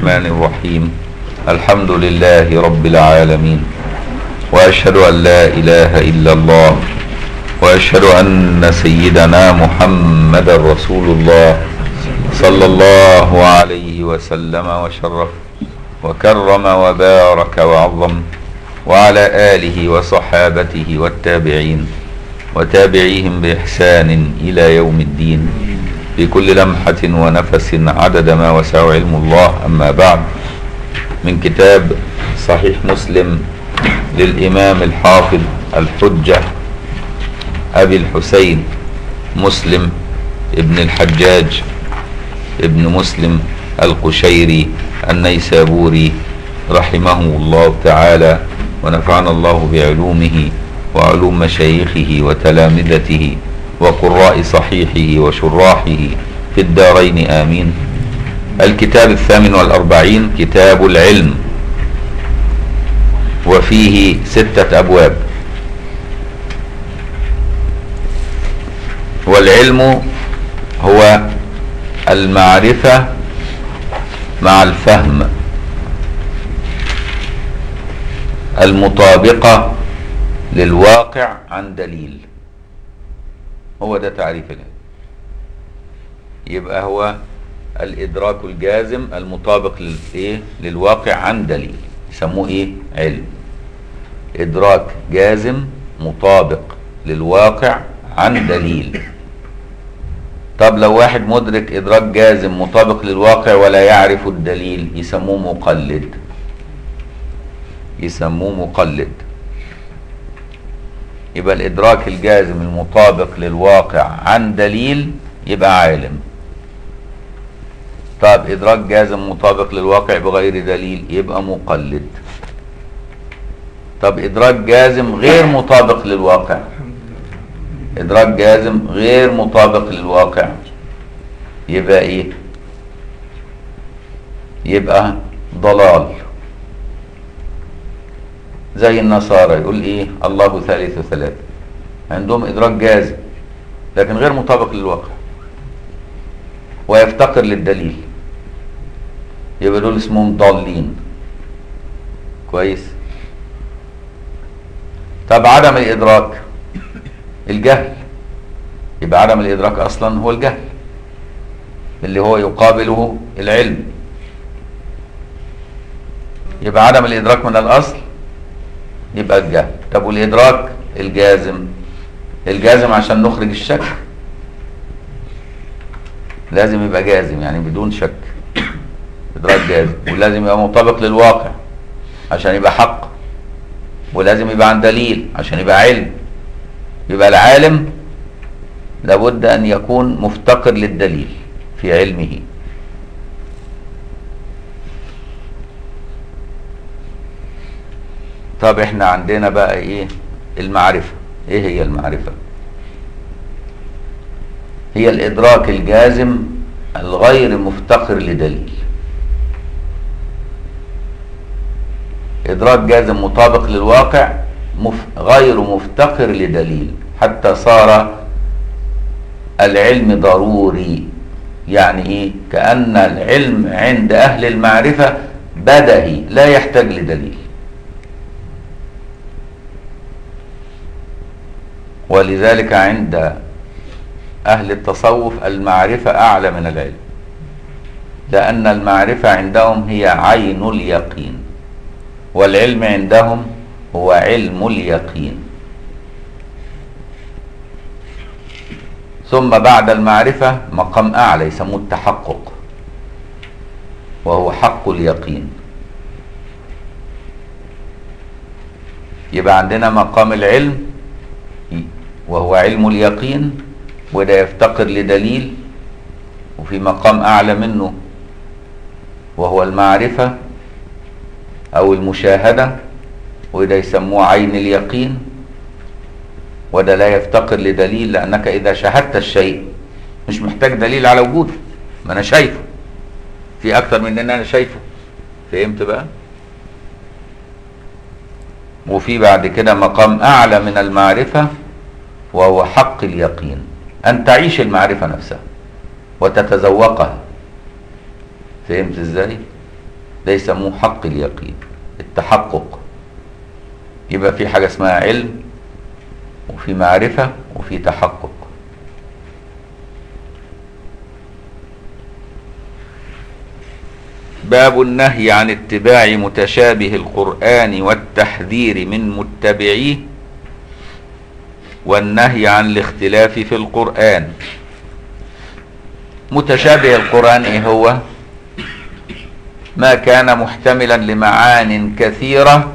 الرحمن الرحيم الحمد لله رب العالمين واشهد ان لا اله الا الله واشهد ان سيدنا محمد رسول الله صلى الله عليه وسلم وشرف وكرم وبارك وعظم وعلى اله وصحابته والتابعين وتابعيهم باحسان الى يوم الدين بكل لمحه ونفس عدد ما وسع علم الله اما بعد من كتاب صحيح مسلم للامام الحافظ الحجه ابي الحسين مسلم ابن الحجاج ابن مسلم القشيري النيسابوري رحمه الله تعالى ونفعنا الله بعلومه وعلوم مشايخه وتلامذته وقراء صحيحه وشراحه في الدارين آمين الكتاب الثامن والأربعين كتاب العلم وفيه ستة أبواب والعلم هو المعرفة مع الفهم المطابقة للواقع عن دليل هو ده تعريف العلم يبقى هو الإدراك الجازم المطابق للإيه؟ للواقع عن دليل يسموه إيه؟ علم إدراك جازم مطابق للواقع عن دليل طب لو واحد مدرك إدراك جازم مطابق للواقع ولا يعرف الدليل يسموه مقلد يسموه مقلد يبقى الإدراك الجازم المطابق للواقع عن دليل يبقى عالم طب إدراك جازم مطابق للواقع بغير دليل يبقى مقلد طب إدراك جازم غير مطابق للواقع إدراك جازم غير مطابق للواقع يبقى إيه يبقى ضلال زي النصارى يقول ايه الله ثالث ثلاثة عندهم ادراك جازم لكن غير مطابق للواقع ويفتقر للدليل يبقى دول اسمهم ضالين كويس طب عدم الادراك الجهل يبقى عدم الادراك اصلا هو الجهل اللي هو يقابله العلم يبقى عدم الادراك من الاصل يبقى الجهل طب والادراك الجازم الجازم عشان نخرج الشك لازم يبقى جازم يعني بدون شك ادراك جازم ولازم يبقى مطابق للواقع عشان يبقى حق ولازم يبقى عن دليل عشان يبقى علم يبقى العالم لابد ان يكون مفتقر للدليل في علمه طب احنا عندنا بقى ايه المعرفة ايه هي المعرفة هي الادراك الجازم الغير مفتقر لدليل ادراك جازم مطابق للواقع مف... غير مفتقر لدليل حتى صار العلم ضروري يعني ايه كأن العلم عند اهل المعرفة بدهي لا يحتاج لدليل ولذلك عند أهل التصوف المعرفة أعلى من العلم لأن المعرفة عندهم هي عين اليقين والعلم عندهم هو علم اليقين ثم بعد المعرفة مقام أعلى يسموه التحقق وهو حق اليقين يبقى عندنا مقام العلم وهو علم اليقين وده يفتقر لدليل وفي مقام أعلى منه وهو المعرفة أو المشاهدة وده يسموه عين اليقين وده لا يفتقر لدليل لأنك إذا شاهدت الشيء مش محتاج دليل على وجوده ما أنا شايفه في أكتر من إن أنا شايفه فهمت بقى؟ وفي بعد كده مقام أعلى من المعرفة وهو حق اليقين أن تعيش المعرفة نفسها وتتذوقها فهمت ازاي؟ ده يسموه حق اليقين التحقق يبقى في حاجة اسمها علم وفي معرفة وفي تحقق باب النهي عن اتباع متشابه القرآن والتحذير من متبعيه والنهي عن الاختلاف في القرآن متشابه القرآن ايه هو ما كان محتملا لمعان كثيرة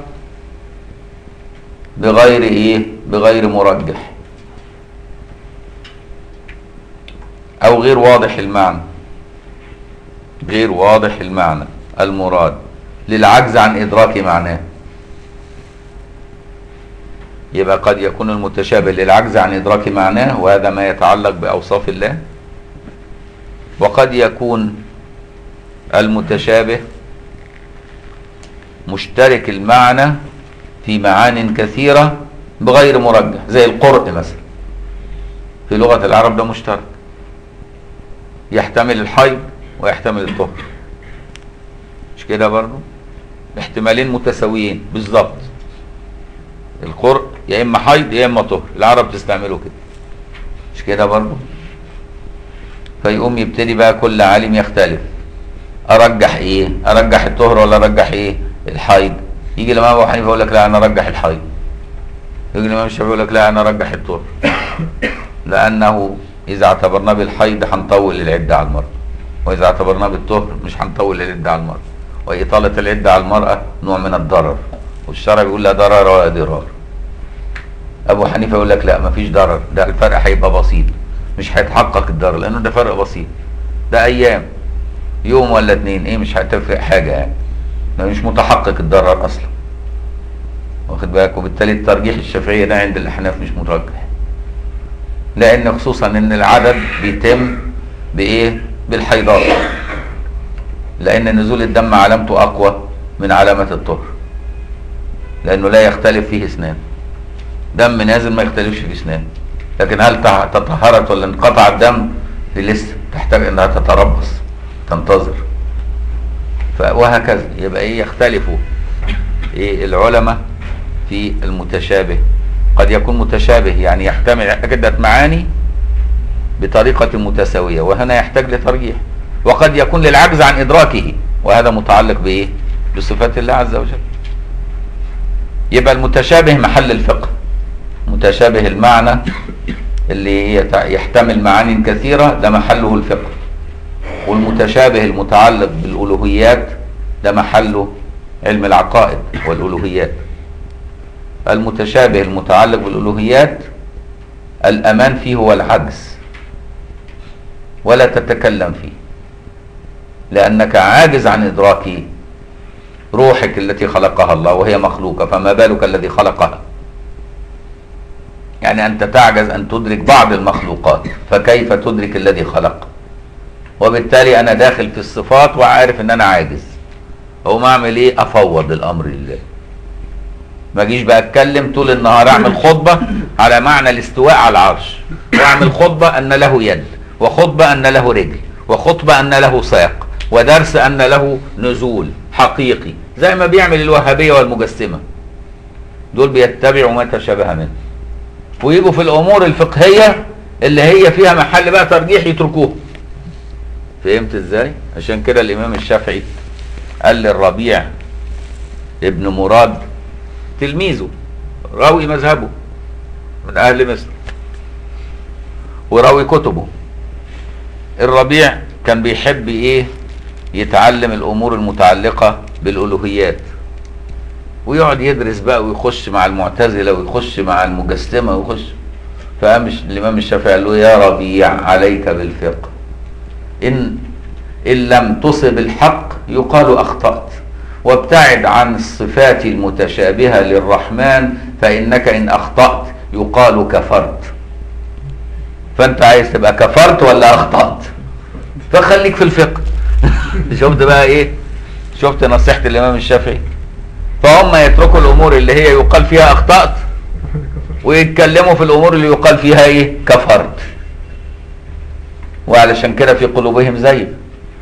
بغير ايه بغير مرجح او غير واضح المعنى غير واضح المعنى المراد للعجز عن ادراك معناه يبقى قد يكون المتشابه للعجز عن ادراك معناه وهذا ما يتعلق باوصاف الله وقد يكون المتشابه مشترك المعنى في معان كثيرة بغير مرجح زي القرء مثلا في لغة العرب ده مشترك يحتمل الحيض ويحتمل الطهر مش كده برضو احتمالين متساويين بالظبط القرء يا اما حيض يا اما طهر العرب تستعمله كده مش كده برضو فيقوم يبتدي بقى كل عالم يختلف ارجح ايه ارجح الطهر ولا ارجح ايه الحيض يجي الامام ابو حنيفه يقول لك لا انا ارجح الحيض يجي الامام الشافعي يقول لك لا انا ارجح الطهر لانه اذا اعتبرناه بالحيض هنطول العده على المراه واذا اعتبرناه بالطهر مش هنطول العده على المراه واطاله العده على المراه نوع من الضرر والشرع بيقول لا ضرر ولا ضرار ابو حنيفه يقول لك لا مفيش ضرر ده الفرق هيبقى بسيط مش هيتحقق الضرر لانه ده فرق بسيط ده ايام يوم ولا اتنين ايه مش هتفرق حاجه يعني ده مش متحقق الضرر اصلا واخد بالك وبالتالي الترجيح الشافعيه ده عند الاحناف مش مترجح لان خصوصا ان العدد بيتم بايه بالحيضات لان نزول الدم علامته اقوى من علامه الطهر لانه لا يختلف فيه اسنان دم نازل ما يختلفش فيه اسنان لكن هل تطهرت ولا انقطع الدم في لسه تحتاج انها تتربص تنتظر وهكذا يبقى ايه يختلفوا ايه العلماء في المتشابه قد يكون متشابه يعني يحتمل عدة معاني بطريقة متساوية وهنا يحتاج لترجيح وقد يكون للعجز عن إدراكه وهذا متعلق بإيه؟ بصفات الله عز وجل يبقى المتشابه محل الفقه متشابه المعنى اللي يحتمل معاني كثيرة ده محله الفقه والمتشابه المتعلق بالألوهيات ده محله علم العقائد والألوهيات المتشابه المتعلق بالألوهيات الأمان فيه هو العجز ولا تتكلم فيه لأنك عاجز عن إدراك روحك التي خلقها الله وهي مخلوقة فما بالك الذي خلقها يعني أنت تعجز أن تدرك بعض المخلوقات فكيف تدرك الذي خلق وبالتالي أنا داخل في الصفات وعارف أن أنا عاجز أقوم أعمل إيه أفوض الأمر لله ما اجيش بقى اتكلم طول النهار اعمل خطبه على معنى الاستواء على العرش واعمل خطبه ان له يد وخطبه ان له رجل وخطبه ان له ساق ودرس ان له نزول حقيقي زي ما بيعمل الوهابيه والمجسمه دول بيتبعوا ما تشابه منه ويجوا في الامور الفقهيه اللي هي فيها محل بقى ترجيح يتركوه فهمت ازاي عشان كده الامام الشافعي قال للربيع ابن مراد تلميذه راوي مذهبه من اهل مصر وراوي كتبه الربيع كان بيحب ايه يتعلم الامور المتعلقه بالالوهيات ويقعد يدرس بقى ويخش مع المعتزله ويخش مع المجسمه ويخش فقام الامام الشافعي قال له يا ربيع عليك بالفقه ان ان لم تصب الحق يقال اخطات وابتعد عن الصفات المتشابهة للرحمن فإنك إن أخطأت يقال كفرت فأنت عايز تبقى كفرت ولا أخطأت فخليك في الفقه شفت بقى إيه شفت نصيحة الإمام الشافعي فهم يتركوا الأمور اللي هي يقال فيها أخطأت ويتكلموا في الأمور اللي يقال فيها إيه كفرت وعلشان كده في قلوبهم زيغ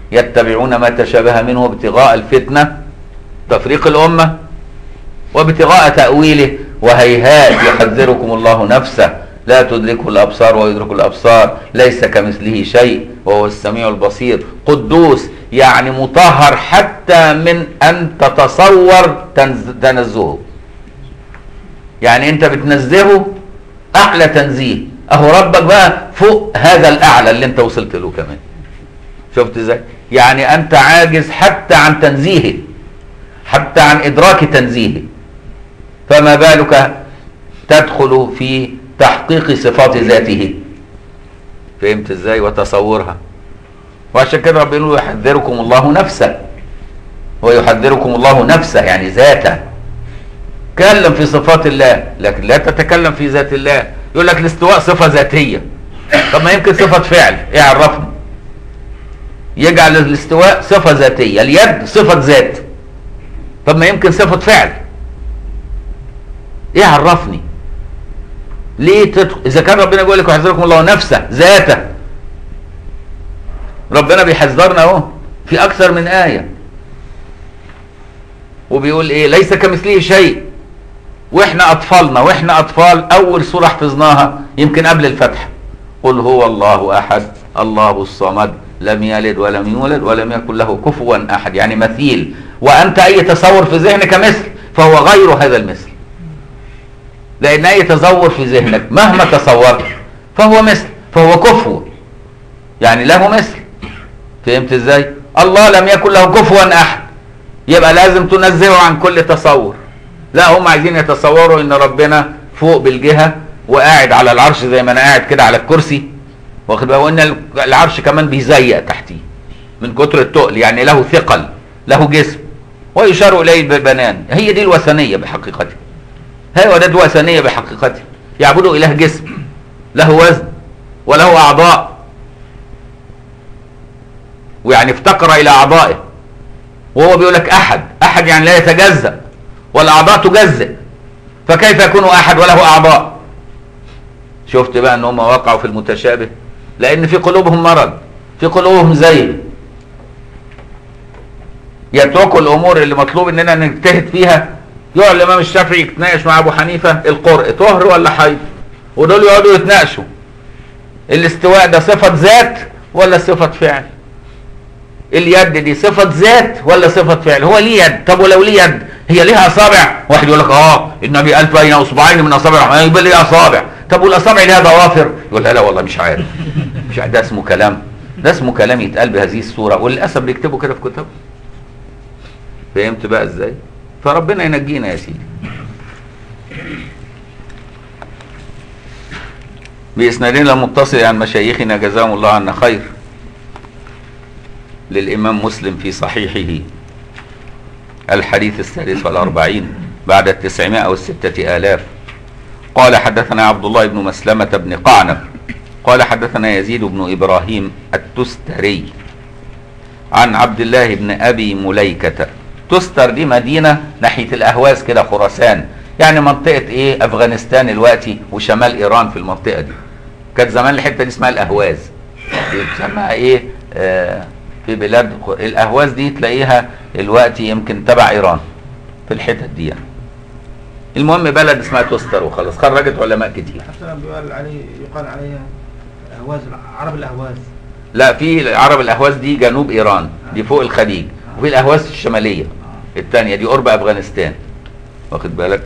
يتبعون ما تشابه منه ابتغاء الفتنة تفريق الأمة وابتغاء تأويله وهيهات يحذركم الله نفسه لا تدركه الأبصار ويدرك الأبصار ليس كمثله شيء وهو السميع البصير قدوس يعني مطهر حتى من أن تتصور تنز- تنزهه يعني أنت بتنزهه أعلى تنزيه أهو ربك بقى فوق هذا الأعلى اللي أنت وصلت له كمان شفت ازاي يعني أنت عاجز حتى عن تنزيهه حتى عن إدراك تنزيهه فما بالك تدخل في تحقيق صفات ذاته فهمت ازاي وتصورها وعشان كده ربنا يقول يحذركم الله نفسه ويحذركم الله نفسه يعني ذاته تكلم في صفات الله لكن لا تتكلم في ذات الله يقول لك الاستواء صفة ذاتية طب ما يمكن صفة فعل ايه عرفني يجعل الاستواء صفة ذاتية اليد صفة ذات طب ما يمكن صفة فعل ايه عرفني ليه تدخل اذا كان ربنا بيقول لك يحذركم الله نفسه ذاته ربنا بيحذرنا اهو في اكثر من ايه وبيقول ايه ليس كمثله شيء واحنا اطفالنا واحنا اطفال اول سوره حفظناها يمكن قبل الفتح قل هو الله احد الله الصمد لم يلد ولم يولد ولم يكن له كفوا احد يعني مثيل وانت اي تصور في ذهنك مثل فهو غير هذا المثل لان اي تصور في ذهنك مهما تصورت فهو مثل فهو كفو يعني له مثل فهمت ازاي الله لم يكن له كفوا احد يبقى لازم تنزهه عن كل تصور لا هم عايزين يتصوروا ان ربنا فوق بالجهه وقاعد على العرش زي ما انا قاعد كده على الكرسي واخد بالك وان العرش كمان بيزيق تحتيه من كتر التقل يعني له ثقل له جسم ويشار اليه بالبنان هي دي الوثنيه بحقيقتها هي ده الوثنيه بحقيقتها يعبدوا اله جسم له وزن وله اعضاء ويعني افتقر الى اعضائه وهو بيقول لك احد احد يعني لا يتجزأ والاعضاء تجزئ فكيف يكون احد وله اعضاء شفت بقى ان هم وقعوا في المتشابه لان في قلوبهم مرض في قلوبهم زيغ يتركوا الامور اللي مطلوب اننا نجتهد فيها يقعد الامام الشافعي يتناقش مع ابو حنيفه القرء طهر ولا حيض ودول يقعدوا يتناقشوا الاستواء ده صفه ذات ولا صفه فعل اليد دي صفة ذات ولا صفة فعل هو ليه يد طب ولو ليه يد هي ليها اصابع واحد يقول لك اه النبي قال بين اصبعين من اصابع الرحمن يبقى ليه اصابع طب والاصابع ليها ضوافر يقول لا لا والله مش عارف مش عارف ده اسمه كلام ده اسمه كلام يتقال بهذه الصورة وللاسف بيكتبوا كده في كتب فهمت بقى ازاي فربنا ينجينا يا سيدي بإسنادنا المتصل عن مشايخنا جزاهم الله عنا خير للإمام مسلم في صحيحه الحديث السادس والأربعين بعد التسعمائة والستة آلاف قال حدثنا عبد الله بن مسلمة بن قعنب قال حدثنا يزيد بن إبراهيم التستري عن عبد الله بن أبي مليكة تستر دي مدينة ناحية الأهواز كده خراسان يعني منطقة إيه أفغانستان الوقتي وشمال إيران في المنطقة دي كانت زمان الحتة دي اسمها الأهواز بتسمى إيه آه في بلاد الاهواز دي تلاقيها الوقت يمكن تبع ايران في الحتت دي يعني. المهم بلد اسمها تستر وخلاص خرجت علماء كتير حتى لما بيقال عليه يقال عليها اهواز عرب الاهواز لا في عرب الاهواز دي جنوب ايران دي فوق الخليج وفي الاهواز الشماليه الثانيه دي قرب افغانستان واخد بالك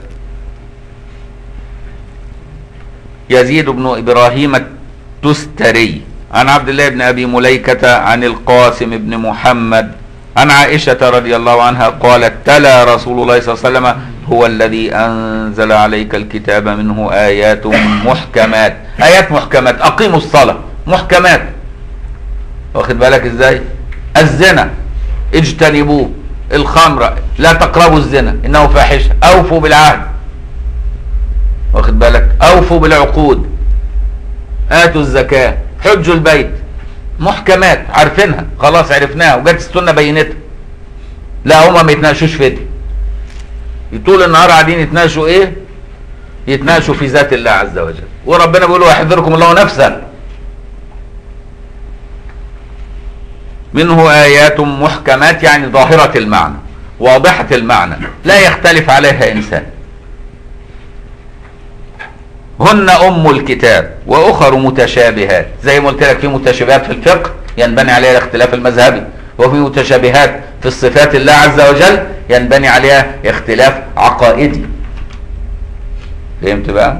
يزيد بن ابراهيم التستري عن عبد الله بن ابي مليكه عن القاسم بن محمد عن عائشه رضي الله عنها قالت تلا رسول الله صلى الله عليه وسلم هو الذي انزل عليك الكتاب منه ايات محكمات ايات محكمات اقيموا الصلاه محكمات واخد بالك ازاي الزنا اجتنبوه الخمر لا تقربوا الزنا انه فاحشه اوفوا بالعهد واخد بالك اوفوا بالعقود اتوا الزكاه حجوا البيت محكمات عارفينها خلاص عرفناها وجت السنه بينتها لا هما ما يتناقشوش في دي طول النهار قاعدين يتناقشوا ايه يتناقشوا في ذات الله عز وجل وربنا بيقول ويحذركم الله نفسه منه آيات محكمات يعني ظاهرة المعنى واضحة المعنى لا يختلف عليها إنسان هن أم الكتاب وأخر متشابهات زي ما قلت لك في متشابهات في الفقه ينبني عليها الاختلاف المذهبي وفي متشابهات في الصفات الله عز وجل ينبني عليها اختلاف عقائدي فهمت بقى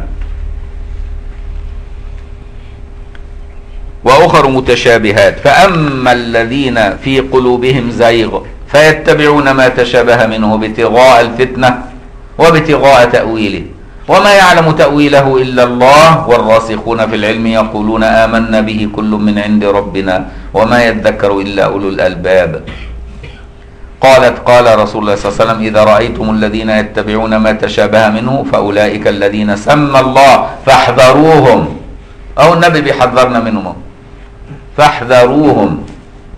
واخر متشابهات فاما الذين في قلوبهم زيغ فيتبعون ما تشابه منه ابتغاء الفتنه وابتغاء تاويله وما يعلم تاويله الا الله والراسخون في العلم يقولون امنا به كل من عند ربنا وما يذكر الا اولو الالباب قالت قال رسول الله صلى الله عليه وسلم اذا رايتم الذين يتبعون ما تشابه منه فاولئك الذين سمى الله فاحذروهم او النبي بيحذرنا منهم فاحذروهم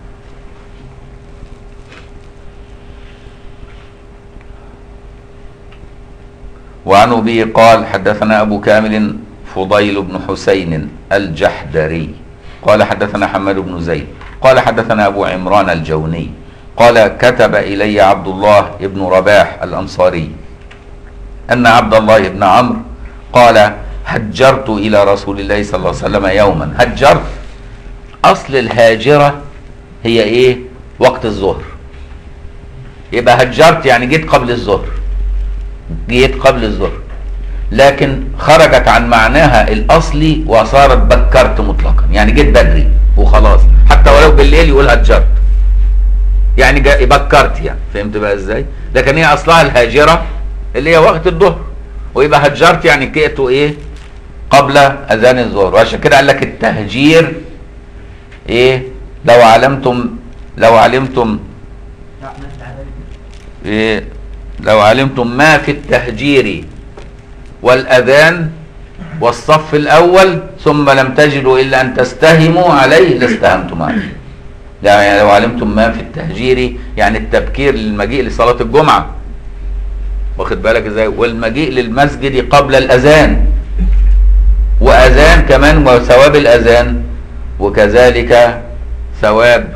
وعن ابي قال حدثنا ابو كامل فضيل بن حسين الجحدري قال حدثنا حماد بن زيد قال حدثنا ابو عمران الجوني قال كتب الي عبد الله بن رباح الانصاري ان عبد الله بن عمرو قال هجرت الى رسول الله صلى الله عليه وسلم يوما هجرت اصل الهاجره هي ايه وقت الظهر يبقى هجرت يعني جيت قبل الظهر جيت قبل الظهر لكن خرجت عن معناها الاصلي وصارت بكرت مطلقا يعني جيت بدري وخلاص حتى ولو بالليل يقول هجرت يعني جا بكرت يعني فهمت بقى ازاي لكن هي اصلها الهاجره اللي هي وقت الظهر ويبقى هجرت يعني جئت ايه قبل اذان الظهر وعشان كده قال لك التهجير ايه لو علمتم لو علمتم إيه لو علمتم ما في التهجير والأذان والصف الأول ثم لم تجدوا إلا أن تستهموا عليه لاستهمتم عليه يعني لو علمتم ما في التهجير يعني التبكير للمجيء لصلاة الجمعة واخد بالك ازاي والمجيء للمسجد قبل الأذان وأذان كمان وثواب الأذان وكذلك ثواب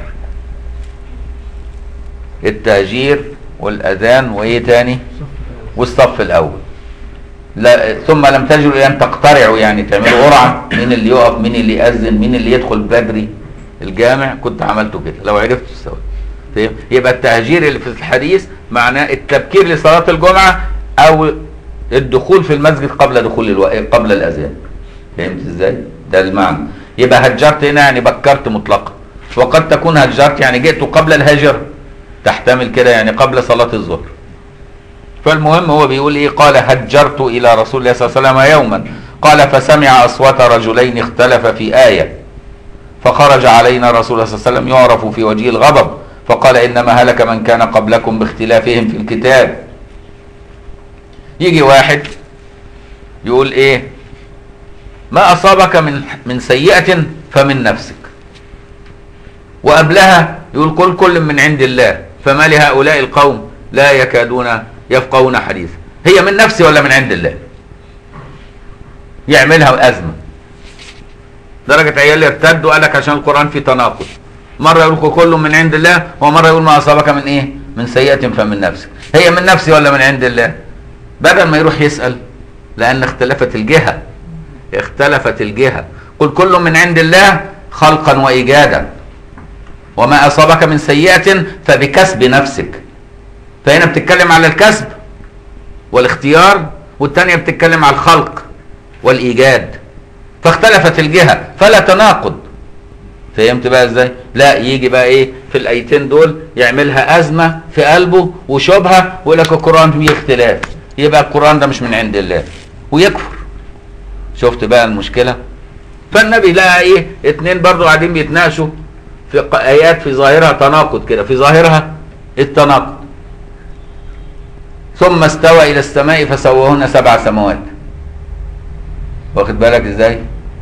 التهجير والأذان وإيه تاني والصف الأول لا ثم لم تجدوا إلى أن تقترعوا يعني تعملوا قرعة مين اللي يقف مين اللي يأذن مين اللي يدخل بدري الجامع كنت عملته كده لو عرفت الثواب فاهم يبقى التهجير اللي في الحديث معناه التبكير لصلاة الجمعة أو الدخول في المسجد قبل دخول الو... قبل الأذان فهمت ازاي؟ ده المعنى يبقى هجرت هنا يعني بكرت مطلقا وقد تكون هجرت يعني جئت قبل الهجر تحتمل كده يعني قبل صلاة الظهر فالمهم هو بيقول ايه قال هجرت الى رسول الله صلى الله عليه وسلم يوما قال فسمع اصوات رجلين اختلف في آية فخرج علينا رسول الله صلى الله عليه وسلم يعرف في وجه الغضب فقال انما هلك من كان قبلكم باختلافهم في الكتاب يجي واحد يقول ايه ما اصابك من من سيئة فمن نفسك وقبلها يقول كل كل من عند الله فما لهؤلاء القوم لا يكادون يفقهون حديثا هي من نفسي ولا من عند الله يعملها أزمة درجة عيال ارتدوا قال لك عشان القرآن فيه تناقض مرة يقول كل من عند الله ومرة يقول ما أصابك من إيه من سيئة فمن نفسك هي من نفسي ولا من عند الله بدل ما يروح يسأل لأن اختلفت الجهة اختلفت الجهة قل كل من عند الله خلقا وإيجادا وما أصابك من سيئة فبكسب نفسك فهنا بتتكلم على الكسب والاختيار والتانية بتتكلم على الخلق والإيجاد فاختلفت الجهة فلا تناقض فهمت بقى ازاي لا يجي بقى ايه في الايتين دول يعملها ازمة في قلبه وشبهة ويقول لك القرآن فيه اختلاف يبقى القرآن ده مش من عند الله ويكفر شفت بقى المشكلة فالنبي لقى ايه اتنين برضو قاعدين بيتناقشوا في ايات في ظاهرها تناقض كده في ظاهرها التناقض ثم استوى الى السماء فسواهن سبع سماوات واخد بالك ازاي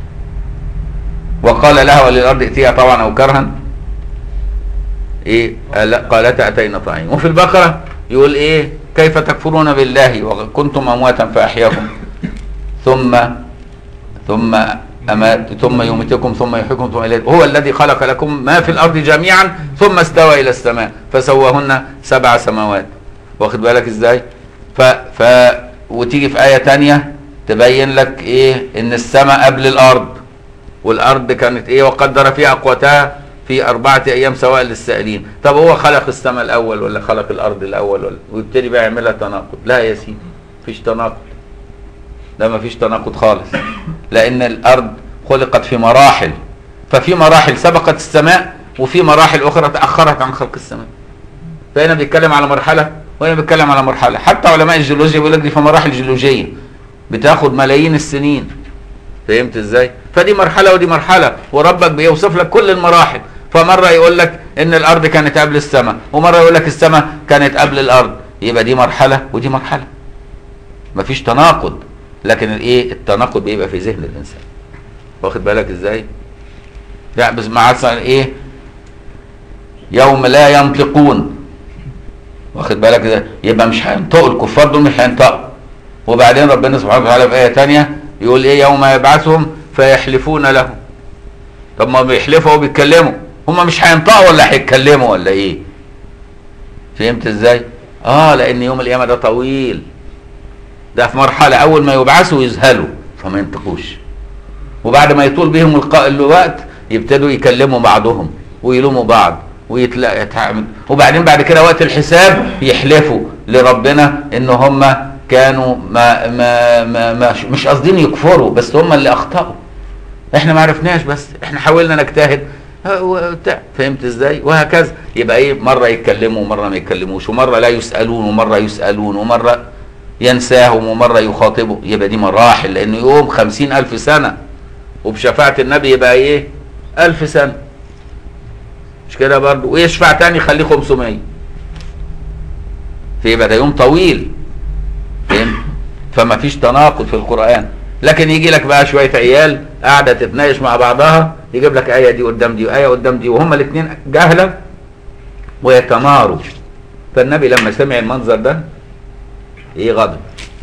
وقال لها وللارض ائتيها طوعا او كرها ايه قالتا اتينا طاعين وفي البقره يقول ايه كيف تكفرون بالله وكنتم امواتا فاحياكم ثم ثم أما ثم يميتكم ثم يحييكم ثم إليه هو الذي خلق لكم ما في الأرض جميعا ثم استوى إلى السماء فسواهن سبع سماوات واخد بالك إزاي ف, ف وتيجي في آية تانية تبين لك إيه إن السماء قبل الأرض والأرض كانت إيه وقدر فيها أقواتها في أربعة أيام سواء للسائلين طب هو خلق السماء الأول ولا خلق الأرض الأول ولا ويبتدي بقى يعملها تناقض لا يا سيدي مفيش تناقض لا مفيش تناقض خالص لأن الأرض خلقت في مراحل ففي مراحل سبقت السماء وفي مراحل أخرى تأخرت عن خلق السماء فهنا بيتكلم على مرحلة وهنا بيتكلم على مرحلة حتى علماء الجيولوجيا بيقول لك دي في مراحل جيولوجية بتاخد ملايين السنين فهمت ازاي فدي مرحلة ودي مرحلة وربك بيوصف لك كل المراحل فمرة يقول لك ان الارض كانت قبل السماء ومرة يقول لك السماء كانت قبل الارض يبقى دي مرحلة ودي مرحلة مفيش تناقض لكن الايه التناقض بيبقى في ذهن الانسان واخد بالك ازاي لا بس مع مثلا ايه يوم لا ينطقون واخد بالك ازاي يبقى مش هينطقوا الكفار دول مش هينطقوا وبعدين ربنا سبحانه وتعالى في ايه تانية يقول ايه يوم يبعثهم فيحلفون له طب ما بيحلفوا وبيتكلموا هم مش هينطقوا ولا هيتكلموا ولا ايه فهمت ازاي اه لان يوم القيامه ده طويل ده في مرحله اول ما يبعثوا يذهلوا فما ينطقوش وبعد ما يطول بهم الق- الوقت يبتدوا يكلموا بعضهم ويلوموا بعض ويتلا يتعامل وبعدين بعد كده وقت الحساب يحلفوا لربنا ان هم كانوا ما ما ما, ما مش قاصدين يكفروا بس هم اللي اخطاوا احنا ما عرفناش بس احنا حاولنا نجتهد ها، وبتاع. فهمت ازاي وهكذا يبقى ايه مره يتكلموا ومره ما يتكلموش ومره لا يسالون ومره يسالون ومره ينساهم ومره يخاطبوا يبقى دي مراحل لانه يوم خمسين الف سنه وبشفاعة النبي يبقى ايه الف سنة مش كده برضو ويشفع تاني يخليه 500 فيبقى ده يوم طويل فهمت فما فيش تناقض في القرآن لكن يجي لك بقى شوية عيال قاعدة تتناقش مع بعضها يجيب لك آية دي قدام دي وآية قدام دي وهما الاثنين جهلة ويتماروا فالنبي لما سمع المنظر ده ايه غضب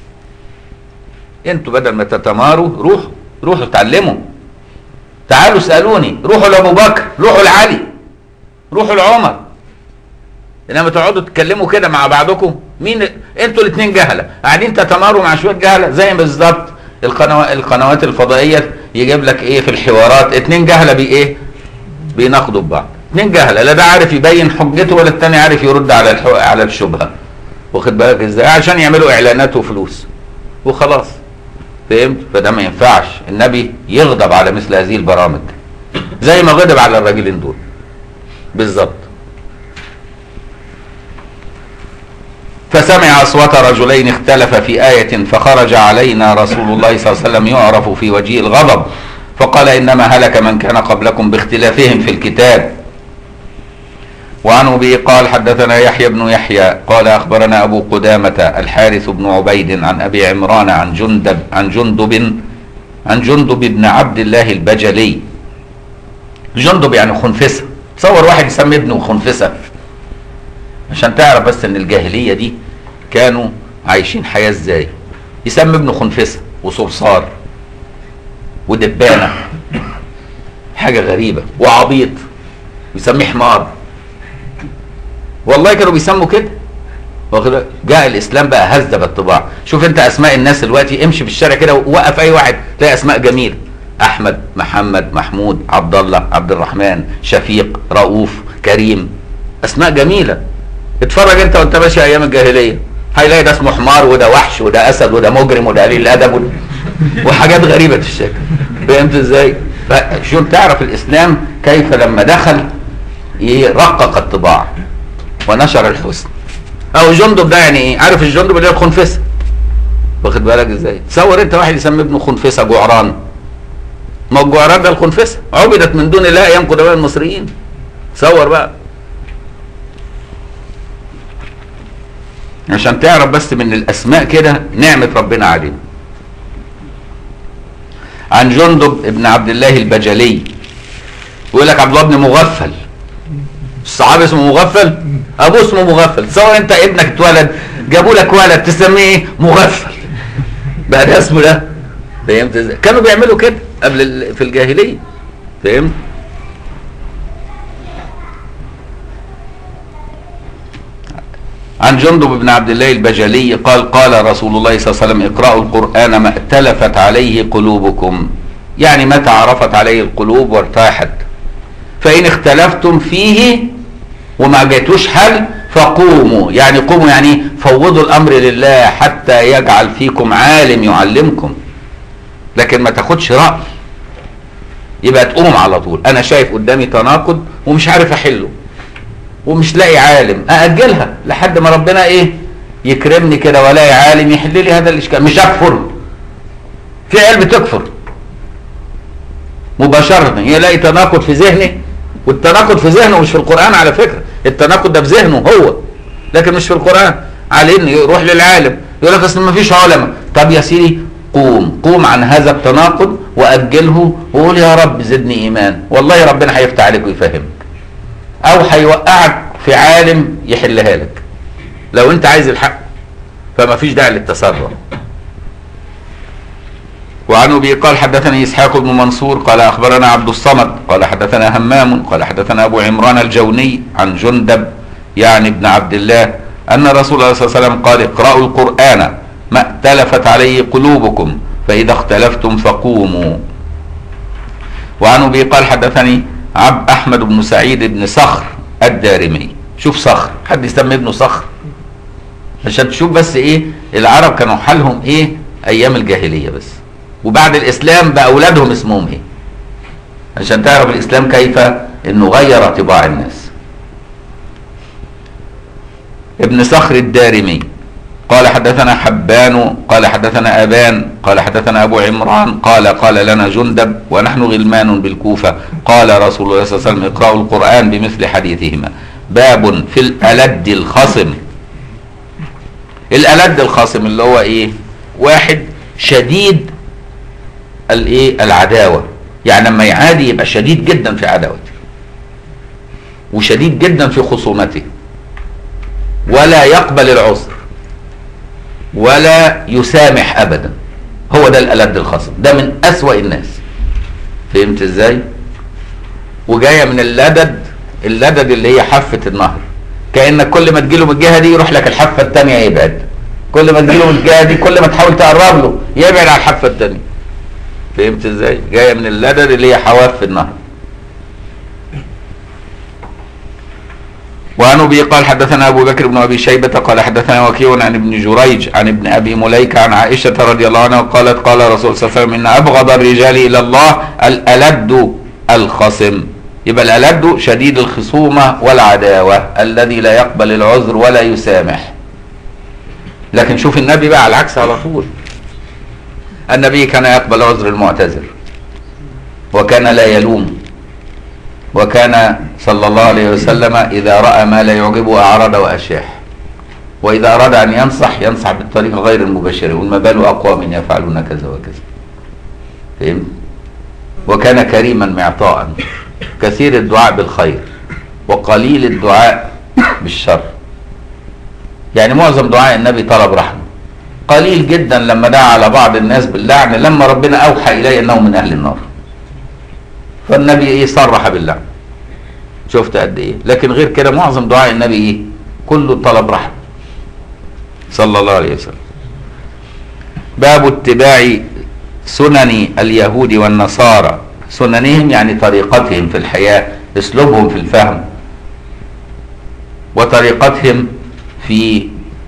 انتوا بدل ما تتماروا روحوا روحوا اتعلموا تعالوا اسالوني روحوا لابو بكر روحوا لعلي روحوا لعمر انما تقعدوا تتكلموا كده مع بعضكم مين انتوا الاثنين جهله قاعدين تتماروا مع شويه جهله زي بالظبط القنوات القنوات الفضائيه يجيب لك ايه في الحوارات اثنين جهله بي ايه بيناقضوا ببعض اثنين جهله لا ده عارف يبين حجته ولا الثاني عارف يرد على الحو... على الشبهه واخد بالك ازاي عشان يعملوا اعلانات وفلوس وخلاص فهمت فده ما ينفعش النبي يغضب على مثل هذه البرامج زي ما غضب على الراجلين دول بالظبط فسمع أصوات رجلين اختلف في آية فخرج علينا رسول الله صلى الله عليه وسلم يعرف في وجه الغضب فقال إنما هلك من كان قبلكم باختلافهم في الكتاب وعن أبي قال حدثنا يحيى بن يحيى قال أخبرنا أبو قدامة الحارث بن عبيد عن أبي عمران عن جندب عن جندب عن جندب بن عبد الله البجلي جندب يعني خنفسة تصور واحد يسمي ابنه خنفسة عشان تعرف بس ان الجاهلية دي كانوا عايشين حياة ازاي يسمي ابنه خنفسة وصرصار ودبانة حاجة غريبة وعبيط ويسميه حمار والله كانوا بيسموا كده واخد جاء الاسلام بقى هذب الطباع شوف انت اسماء الناس دلوقتي امشي في الشارع كده ووقف اي واحد تلاقي اسماء جميله احمد محمد محمود عبد الله عبد الرحمن شفيق رؤوف كريم اسماء جميله اتفرج انت وانت ماشي ايام الجاهليه هيلاقي ده اسمه حمار وده وحش وده اسد وده مجرم وده قليل الادب وده- وحاجات غريبه الشكل فهمت ازاي؟ فشو تعرف الاسلام كيف لما دخل يرقق الطباع ونشر الحسن او جندب ده يعني ايه عارف الجندب اللي هي الخنفسه واخد بالك ازاي تصور انت واحد يسمي ابنه خنفسه جعران ما الجعران ده الخنفسه عبدت من دون الله ايام قدماء المصريين تصور بقى عشان تعرف بس من الاسماء كده نعمه ربنا علينا عن جندب ابن عبد الله البجلي يقول لك عبد الله بن مغفل الصحابي اسمه مغفل ابوه اسمه مغفل تصور انت ابنك اتولد جابوا لك ولد تسميه ايه مغفل بقى ده اسمه ده فهمت ازاي كانوا بيعملوا كده قبل ال- في الجاهليه فهمت عن جندب بن عبد الله البجلي قال قال رسول الله صلى الله عليه وسلم اقرأوا القرآن ما ائتلفت عليه قلوبكم يعني ما تعرفت عليه القلوب وارتاحت فإن اختلفتم فيه وما جيتوش حل فقوموا يعني قوموا يعني فوضوا الأمر لله حتى يجعل فيكم عالم يعلمكم لكن ما تاخدش رأي يبقى تقوم على طول أنا شايف قدامي تناقض ومش عارف أحله ومش لاقي عالم أأجلها لحد ما ربنا إيه يكرمني كده والاقي عالم يحل لي هذا الإشكال مش أكفر في علم تكفر مباشرة يلاقي تناقض في ذهني والتناقض في ذهنه مش في القرآن على فكرة التناقض ده في ذهنه هو لكن مش في القرآن عليه يروح للعالم يقول لك اصل ما فيش علماء طب يا سيدي قوم قوم عن هذا التناقض وأجله وقول يا رب زدني إيمان والله ربنا هيفتح عليك ويفهمك أو هيوقعك في عالم يحلها لك لو أنت عايز الحق فما فيش داعي للتسرع وعن ابي قال حدثني اسحاق بن منصور قال اخبرنا عبد الصمد قال حدثنا همام قال حدثنا ابو عمران الجوني عن جندب يعني ابن عبد الله ان رسول الله صلى الله عليه وسلم قال اقرأوا القرآن ما ائتلفت عليه قلوبكم فاذا اختلفتم فقوموا وعن ابي قال حدثني عبد احمد بن سعيد بن صخر الدارمي شوف صخر حد يسمي ابنه صخر عشان تشوف بس ايه العرب كانوا حالهم ايه ايام الجاهليه بس وبعد الاسلام بقى اولادهم اسمهم ايه عشان تعرف الاسلام كيف انه غير طباع الناس ابن صخر الدارمي قال حدثنا حبان قال حدثنا ابان قال حدثنا ابو عمران قال قال لنا جندب ونحن غلمان بالكوفه قال رسول الله صلى الله عليه وسلم اقرأوا القرآن بمثل حديثهما باب في الألد الخصم الألد الخصم اللي هو ايه واحد شديد الايه العداوه يعني لما يعادي يبقى شديد جدا في عداوته وشديد جدا في خصومته ولا يقبل العذر ولا يسامح ابدا هو ده الالد الخصم ده من اسوا الناس فهمت ازاي وجايه من اللدد اللدد اللي هي حافه النهر كانك كل ما تجيله من الجهه دي يروح لك الحافه الثانيه يبعد كل ما تجيله من الجهه دي كل ما تحاول تقرب له يبعد على الحافه الثانيه فهمت ازاي جايه من اللدد اللي هي حواف النهر وعن ابي قال حدثنا ابو بكر بن ابي شيبه قال حدثنا وكيع عن ابن جريج عن ابن ابي مليكه عن عائشه رضي الله عنها قالت قال رسول صلى الله عليه وسلم ان ابغض الرجال الى الله الالد الخصم يبقى الالد شديد الخصومه والعداوه الذي لا يقبل العذر ولا يسامح لكن شوف النبي بقى على العكس على طول النبي كان يقبل عذر المعتذر وكان لا يلوم وكان صلى الله عليه وسلم إذا رأى ما لا يعجبه أعرض وأشاح وإذا أراد أن ينصح ينصح بالطريقة غير المباشرة وما بال أقوى من يفعلون كذا وكذا فهمت وكان كريما معطاء كثير الدعاء بالخير وقليل الدعاء بالشر يعني معظم دعاء النبي طلب رحمه قليل جدا لما دعا على بعض الناس باللعن لما ربنا اوحى اليه انه من اهل النار فالنبي ايه صرح باللعن شفت قد ايه لكن غير كده معظم دعاء النبي ايه كله طلب رحمه صلى الله عليه وسلم باب اتباع سنن اليهود والنصارى سننهم يعني طريقتهم في الحياه اسلوبهم في الفهم وطريقتهم في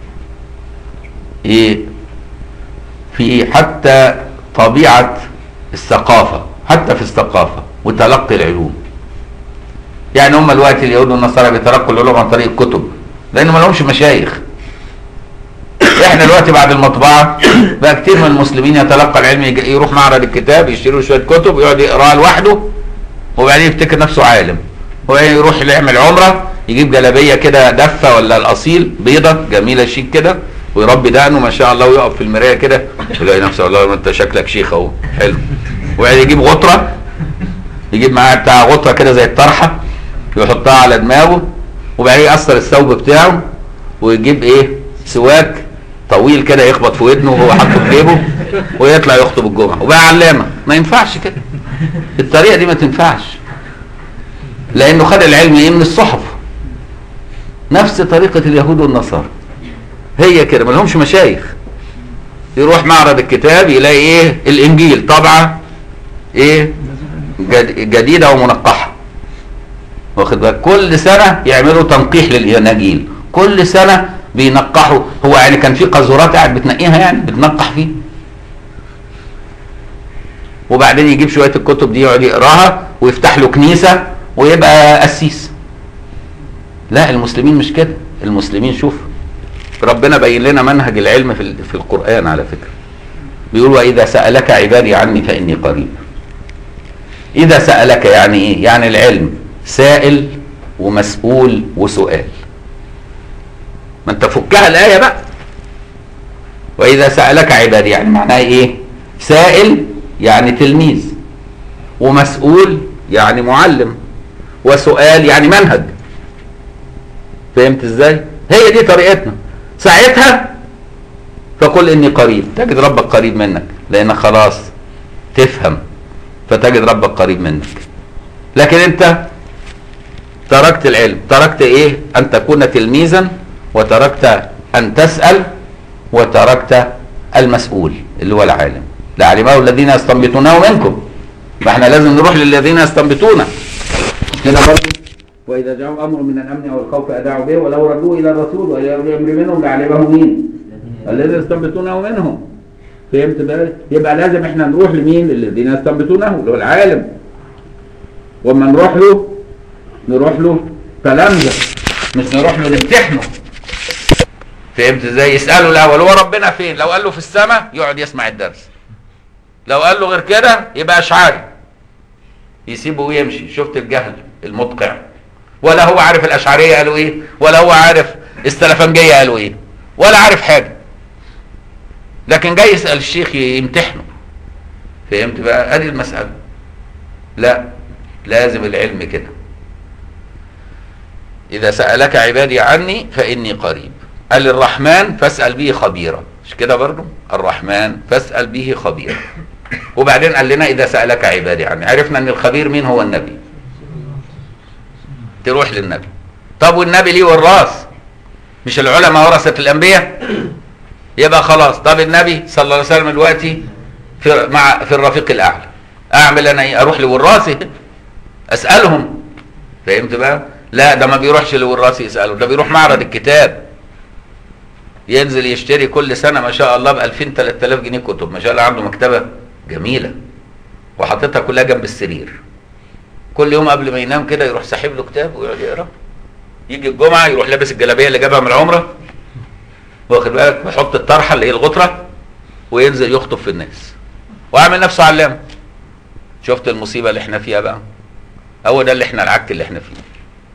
ايه في حتى طبيعة الثقافة حتى في الثقافة وتلقي العلوم يعني هم الوقت اليهود والنصارى بيتلقوا العلوم عن طريق الكتب لان ما لهمش مشايخ احنا دلوقتي بعد المطبعة بقى كتير من المسلمين يتلقى العلم يج- يروح معرض الكتاب يشتري له شوية كتب ويقعد يقراها لوحده وبعدين يفتكر نفسه عالم وبعدين يروح يعمل عمرة يجيب جلابية كده دفة ولا الأصيل بيضة جميلة شيك كده ويربي دقنه ما شاء الله ويقف في المراية كده يلاقي نفسه والله ما انت شكلك شيخ اهو حلو وبعدين يجيب غطرة يجيب معاه بتاع غطرة كده زي الطرحة يحطها على دماغه وبعدين يقصر الثوب بتاعه ويجيب ايه سواك طويل كده يخبط في ودنه وهو حاطه في جيبه ويطلع يخطب الجمعه وبقى علامه ما ينفعش كده الطريقه دي ما تنفعش لانه خد العلم ايه من الصحف نفس طريقه اليهود والنصارى هي كده ما لهمش مشايخ يروح معرض الكتاب يلاقي ايه الانجيل طبعه ايه جد- جديده ومنقحه واخد بالك كل سنه يعملوا تنقيح للاناجيل كل سنه بينقحوا هو يعني كان في قاذورات قاعد بتنقيها يعني بتنقح فيه وبعدين يجيب شويه الكتب دي يقعد يقراها ويفتح له كنيسه ويبقى قسيس لا المسلمين مش كده المسلمين شوف ربنا بين لنا منهج العلم في ال- في القران على فكره بيقول واذا سالك عبادي عني فاني قريب اذا سالك يعني ايه يعني العلم سائل ومسؤول وسؤال ما انت فكها الايه بقى واذا سالك عبادي يعني معناها ايه سائل يعني تلميذ ومسؤول يعني معلم وسؤال يعني منهج فهمت ازاي هي دي طريقتنا ساعتها فقل اني قريب تجد ربك قريب منك لانك خلاص تفهم فتجد ربك قريب منك لكن انت تركت العلم تركت ايه ان تكون تلميذا وتركت ان تسأل وتركت المسؤول اللي هو العالم لعلمه الذين يستنبطونه منكم ما احنا لازم نروح للذين يستنبطونه كده برضه واذا جاءهم امر من الامن او الخوف اذاعوا به ولو ردوه الى الرسول والى اولي الامر منهم لعلمه مين؟ الذين يستنبطونه منهم فهمت بقى؟ يبقى لازم احنا نروح لمين؟ للذين يستنبطونه اللي هو العالم واما نروح له نروح له تلامذه مش نروح له نمتحنه فهمت ازاي؟ يساله الاول هو ربنا فين؟ لو قال له في السماء يقعد يسمع الدرس لو قال له غير كده يبقى اشعري يسيبه ويمشي شفت الجهل المدقع ولا هو عارف الاشعريه قالوا ايه ولا هو عارف السلفنجيه قالوا ايه ولا عارف حاجه لكن جاي يسال الشيخ يمتحنه فهمت بقى ادي المساله لا لازم العلم كده اذا سالك عبادي عني فاني قريب قال الرحمن فاسال به خبيرا مش كده برضو الرحمن فاسال به خبيرا وبعدين قال لنا اذا سالك عبادي عني عرفنا ان الخبير مين هو النبي تروح للنبي طب والنبي ليه وراث مش العلماء ورثه الانبياء يبقى خلاص طب النبي صلى الله عليه وسلم دلوقتي في مع في الرفيق الاعلى اعمل انا ايه اروح لوراثه اسالهم فهمت بقى لا ده ما بيروحش لوراثه يساله ده بيروح معرض الكتاب ينزل يشتري كل سنه ما شاء الله ب 2000 3000 جنيه كتب ما شاء الله عنده مكتبه جميله وحاططها كلها جنب السرير كل يوم قبل ما ينام كده يروح ساحب له كتاب ويقعد يقرا يجي الجمعه يروح لابس الجلابيه اللي جابها من العمره واخد بالك ويحط الطرحه اللي هي الغطره وينزل يخطب في الناس وعامل نفسه علامه شفت المصيبه اللي احنا فيها بقى هو ده اللي احنا العك اللي احنا فيه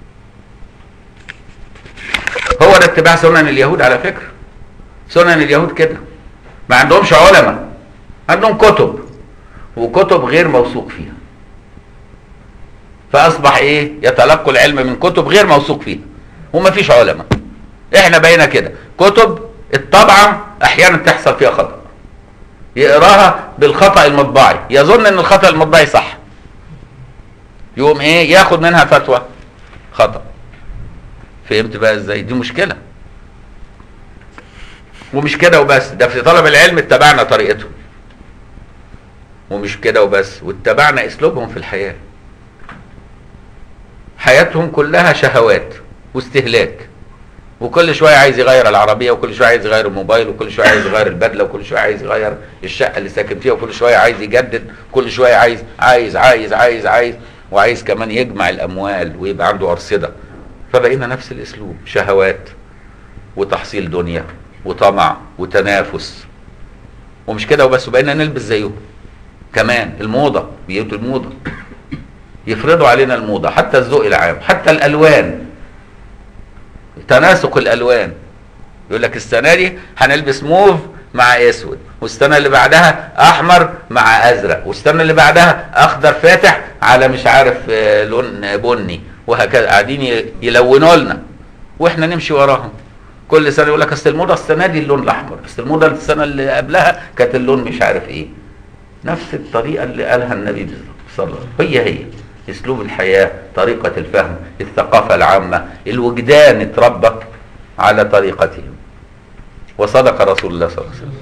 هو ده اتباع سنن اليهود على فكره سنن اليهود كده ما عندهمش علماء عندهم كتب وكتب غير موثوق فيها فاصبح ايه يتلقوا العلم من كتب غير موثوق فيها وما فيش علماء احنا بقينا كده كتب الطبعه احيانا تحصل فيها خطا يقراها بالخطا المطبعي يظن ان الخطا المطبعي صح يقوم ايه ياخد منها فتوى خطا فهمت بقى ازاي دي مشكله ومش كده وبس ده في طلب العلم اتبعنا طريقتهم ومش كده وبس واتبعنا اسلوبهم في الحياه حياتهم كلها شهوات واستهلاك وكل شويه عايز يغير العربيه وكل شويه عايز يغير الموبايل وكل شويه عايز يغير البدله وكل شويه عايز يغير الشقه اللي ساكن فيها وكل شويه عايز يجدد كل شويه عايز عايز عايز عايز عايز وعايز كمان يجمع الاموال ويبقى عنده ارصده فبقينا نفس الاسلوب شهوات وتحصيل دنيا وطمع وتنافس ومش كده وبس وبقينا نلبس زيهم كمان الموضه بيوت الموضه يفرضوا علينا الموضه حتى الذوق العام حتى الالوان تناسق الالوان يقول لك السنه دي هنلبس موف مع اسود والسنه اللي بعدها احمر مع ازرق والسنه اللي بعدها اخضر فاتح على مش عارف آه، لون بني وهكذا قاعدين ي- يلونوا لنا واحنا نمشي وراهم كل سنه يقول لك اصل الموضه السنه دي اللون الاحمر اصل الموضه السنه اللي قبلها كانت اللون مش عارف ايه نفس الطريقه اللي قالها النبي بالظبط صلى الله عليه وسلم هي هي اسلوب الحياه طريقه الفهم الثقافه العامه الوجدان اتربى على طريقتهم وصدق رسول الله صلى الله عليه وسلم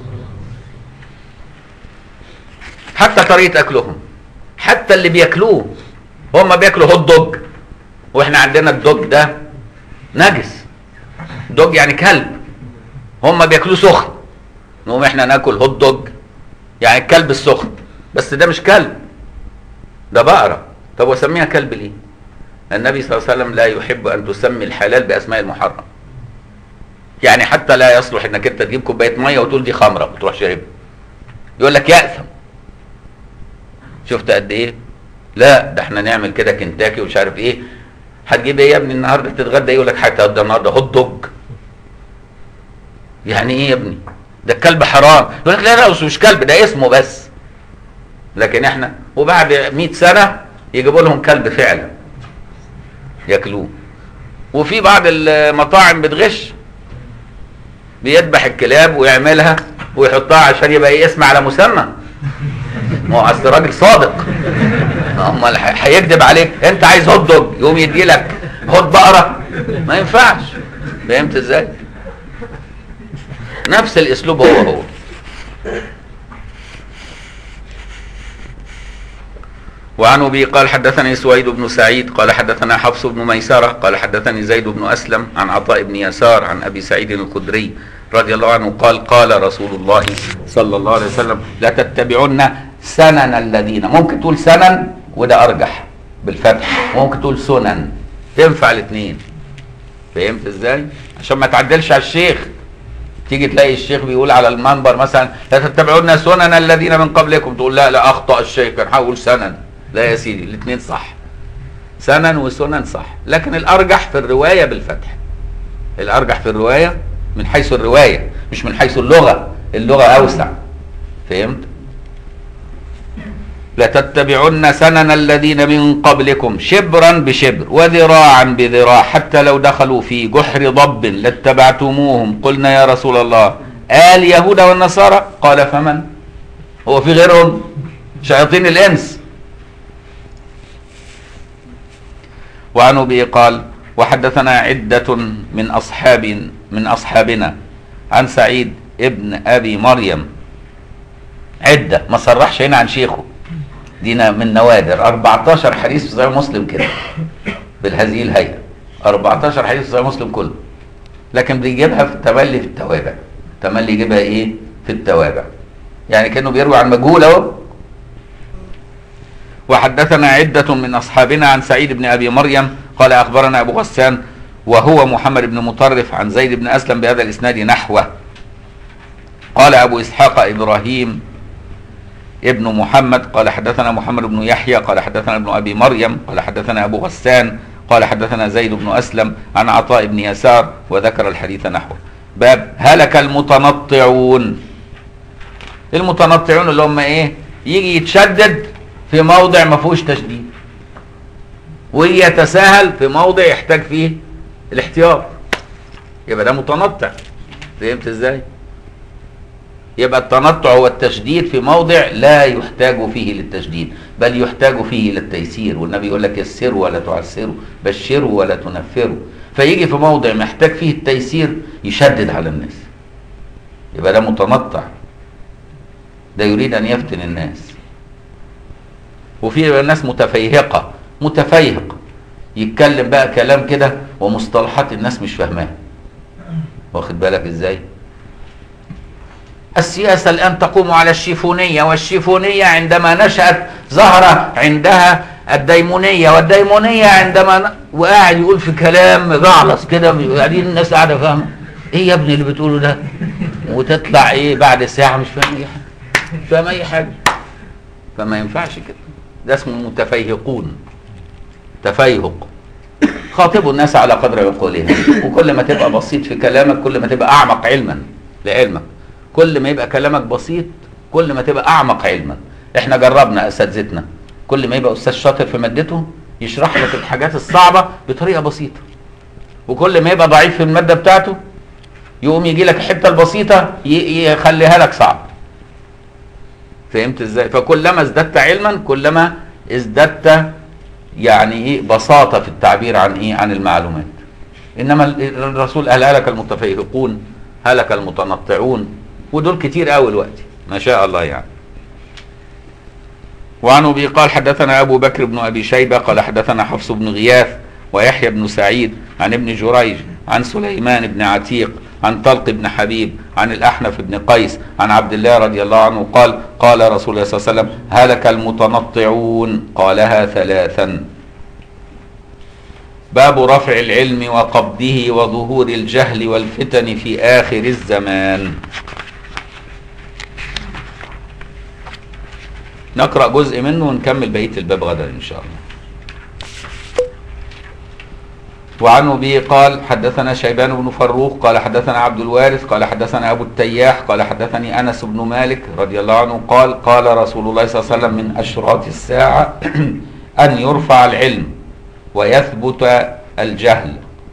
حتى طريقه اكلهم حتى اللي بياكلوه هم بياكلوا هوت دوج واحنا عندنا الدوج ده نجس دوج يعني كلب هم بياكلوه سخن نقوم احنا ناكل هوت دوج يعني الكلب السخن بس ده مش كلب ده بقرة طب واسميها كلب ليه النبي صلى الله عليه وسلم لا يحب ان تسمي الحلال باسماء المحرم يعني حتى لا يصلح انك انت تجيب كوبايه ميه وتقول دي خمره وتروح شاربها يقول لك ياثم شفت قد ايه لا ده احنا نعمل كده كنتاكي ومش عارف ايه هتجيب ايه يا ابني النهارده تتغدى يقول لك هتغدى النهارده هوت دوج يعني ايه يا ابني ده الكلب حرام يقول لك لا لا بس مش كلب ده اسمه بس لكن احنا وبعد 100 سنه يجيبوا لهم كلب فعلا ياكلوه وفي بعض المطاعم بتغش بيذبح الكلاب ويعملها ويحطها عشان يبقى ايه اسم على مسمى ما هو اصل راجل صادق امال هيكذب عليك انت عايز هوت دوج يقوم يدي لك هوت بقره ما ينفعش فهمت ازاي نفس الاسلوب هو هو وعن ابي قال حدثني سويد بن سعيد قال حدثنا حفص بن ميسره قال حدثني زيد بن اسلم عن عطاء بن يسار عن ابي سعيد الخدري رضي الله عنه قال قال رسول الله صلى الله عليه وسلم لا تتبعن سنن الذين ممكن تقول سنن وده ارجح بالفتح ممكن تقول سنن تنفع الاثنين فهمت ازاي عشان ما تعدلش على الشيخ تيجي تلاقي الشيخ بيقول على المنبر مثلا لا تتبعون سنن الذين من قبلكم تقول لا لا اخطا الشيخ كان هقول سنن لا يا سيدي الاثنين صح سنن وسنن صح لكن الارجح في الروايه بالفتح الارجح في الروايه من حيث الروايه مش من حيث اللغه اللغه اوسع فهمت لتتبعن سنن الذين من قبلكم شبرا بشبر وذراعا بذراع حتى لو دخلوا في جحر ضب لاتبعتموهم قلنا يا رسول الله آل يهود والنصارى قال فمن هو في غيرهم شياطين الإنس وعن أبي قال وحدثنا عدة من أصحاب من أصحابنا عن سعيد ابن أبي مريم عدة ما صرحش هنا عن شيخه دي من نوادر 14 حديث في صحيح مسلم كده بهذه الهيئه 14 حديث في صحيح مسلم كله لكن بيجيبها في التملي في التوابع تملي يجيبها ايه في التوابع يعني كانه بيروي عن مجهول اهو وحدثنا عدة من أصحابنا عن سعيد بن أبي مريم قال أخبرنا أبو غسان وهو محمد بن مطرف عن زيد بن أسلم بهذا الإسناد نحوه قال أبو إسحاق إبراهيم ابن محمد قال حدثنا محمد بن يحيى قال حدثنا ابن ابي مريم قال حدثنا ابو غسان قال حدثنا زيد بن اسلم عن عطاء بن يسار وذكر الحديث نحوه باب هلك المتنطعون المتنطعون اللي هم ايه يجي يتشدد في موضع ما فيهوش تشديد ويتساهل في موضع يحتاج فيه الاحتياط يبقى ده متنطع فهمت ازاي يبقى التنطع هو التشديد في موضع لا يحتاج فيه للتشديد بل يحتاج فيه للتيسير والنبي يقول لك يسروا ولا تعسروا بشروا ولا تنفروا فيجي في موضع محتاج فيه التيسير يشدد على الناس يبقى ده متنطع ده يريد ان يفتن الناس وفي ناس متفيهقه متفيهق يتكلم بقى كلام كده ومصطلحات الناس مش فاهماها واخد بالك ازاي السياسة الآن تقوم على الشيفونية والشيفونية عندما نشأت ظهر عندها الديمونية والديمونية عندما ن... وقاعد يقول في كلام مجعلص كده قاعدين الناس قاعدة فاهمة ايه يا ابني اللي بتقوله ده وتطلع ايه بعد ساعة مش فاهم اي حاجة مش فاهم اي حاجة فما ينفعش كده ده اسمه متفيهقون تفيهق خاطبوا الناس على قدر عقولهم وكل ما تبقى بسيط في كلامك كل ما تبقى اعمق علما لعلمك كل ما يبقى كلامك بسيط كل ما تبقى اعمق علما احنا جربنا اساتذتنا كل ما يبقى استاذ شاطر في مادته يشرح لك الحاجات الصعبه بطريقه بسيطه وكل ما يبقى ضعيف في الماده بتاعته يقوم يجي لك الحته البسيطه يخليها لك صعب فهمت ازاي فكلما ازددت علما كلما ازددت يعني ايه بساطة في التعبير عن ايه عن المعلومات انما ال- الرسول قال هلك المتفيهقون هلك المتنطعون ودول كتير قوي دلوقتي ما شاء الله يعني وعن ابي قال حدثنا ابو بكر بن ابي شيبه قال حدثنا حفص بن غياث ويحيى بن سعيد عن ابن جريج عن سليمان بن عتيق عن طلق بن حبيب عن الاحنف بن قيس عن عبد الله رضي الله عنه قال قال رسول الله صلى الله عليه وسلم هلك المتنطعون قالها ثلاثا باب رفع العلم وقبضه وظهور الجهل والفتن في اخر الزمان نقرأ جزء منه ونكمل بقية الباب غدا إن شاء الله وعن أبي قال حدثنا شيبان بن فروخ قال حدثنا عبد الوارث قال حدثنا أبو التياح قال حدثني أنس بن مالك رضي الله عنه قال قال رسول الله صلى الله عليه وسلم من أشراط الساعة أن يرفع العلم ويثبت الجهل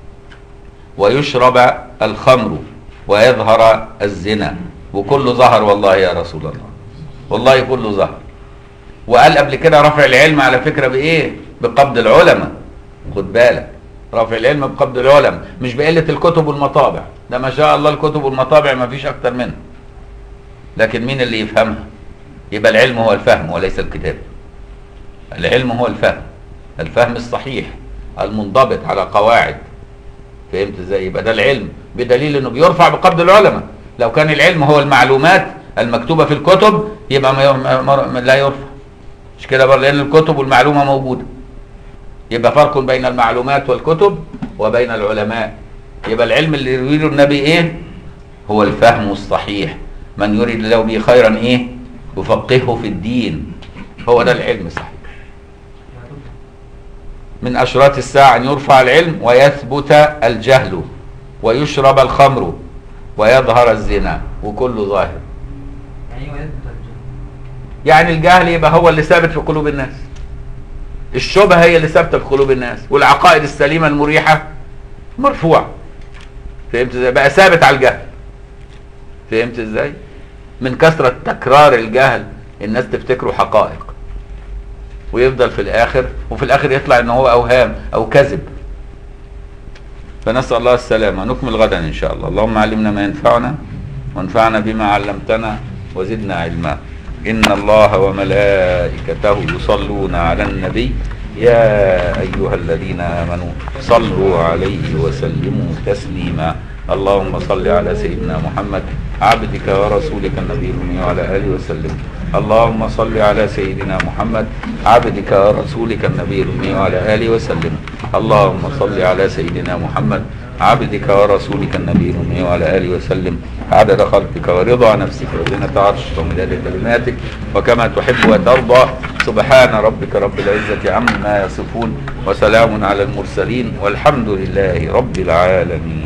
ويشرب الخمر ويظهر الزنا وكله ظهر والله يا رسول الله والله كله ظهر وقال قبل كده رفع العلم على فكرة بإيه بقبض العلماء خد بالك رفع العلم بقبض العلماء مش بقلة الكتب والمطابع ده ما شاء الله الكتب والمطابع ما فيش أكتر منها لكن مين اللي يفهمها يبقى العلم هو الفهم وليس الكتاب العلم هو الفهم الفهم الصحيح المنضبط على قواعد فهمت ازاي يبقى ده العلم بدليل انه بيرفع بقبض العلماء لو كان العلم هو المعلومات المكتوبة في الكتب يبقى ما ما ما ما لا يرفع مش كده برضه لان الكتب والمعلومة موجودة يبقى فرق بين المعلومات والكتب وبين العلماء يبقى العلم اللي يريده النبي ايه هو الفهم الصحيح من يريد له به خيرا ايه يفقهه في الدين هو ده العلم الصحيح من أشراط الساعة أن يرفع العلم ويثبت الجهل ويشرب الخمر ويظهر الزنا وكله ظاهر يعني هو يثبت الجهل يعني الجهل يبقى هو اللي ثابت في قلوب الناس الشبهة هي اللي ثابتة في قلوب الناس والعقائد السليمة المريحة مرفوعة فهمت ازاي بقى ثابت على الجهل فهمت ازاي من كثرة تكرار الجهل الناس تفتكره حقائق ويفضل في الاخر وفي الاخر يطلع ان هو اوهام او كذب فنسال الله السلامه نكمل غدا ان شاء الله اللهم علمنا ما ينفعنا وانفعنا بما علمتنا وزدنا علما ان الله وملائكته يصلون على النبي يا ايها الذين امنوا صلوا عليه وسلموا تسليما اللهم صل على سيدنا محمد عبدك ورسولك النبي الأمي وعلى آله وسلم اللهم صل على سيدنا محمد عبدك ورسولك النبي الأمي وعلى آله وسلم اللهم صل على سيدنا محمد عبدك ورسولك النبي الأمي وعلى آله وسلم عدد خلقك ورضا نفسك وزنة عرشك ومداد كلماتك وكما تحب وترضى سبحان ربك رب العزة عما يصفون وسلام على المرسلين والحمد لله رب العالمين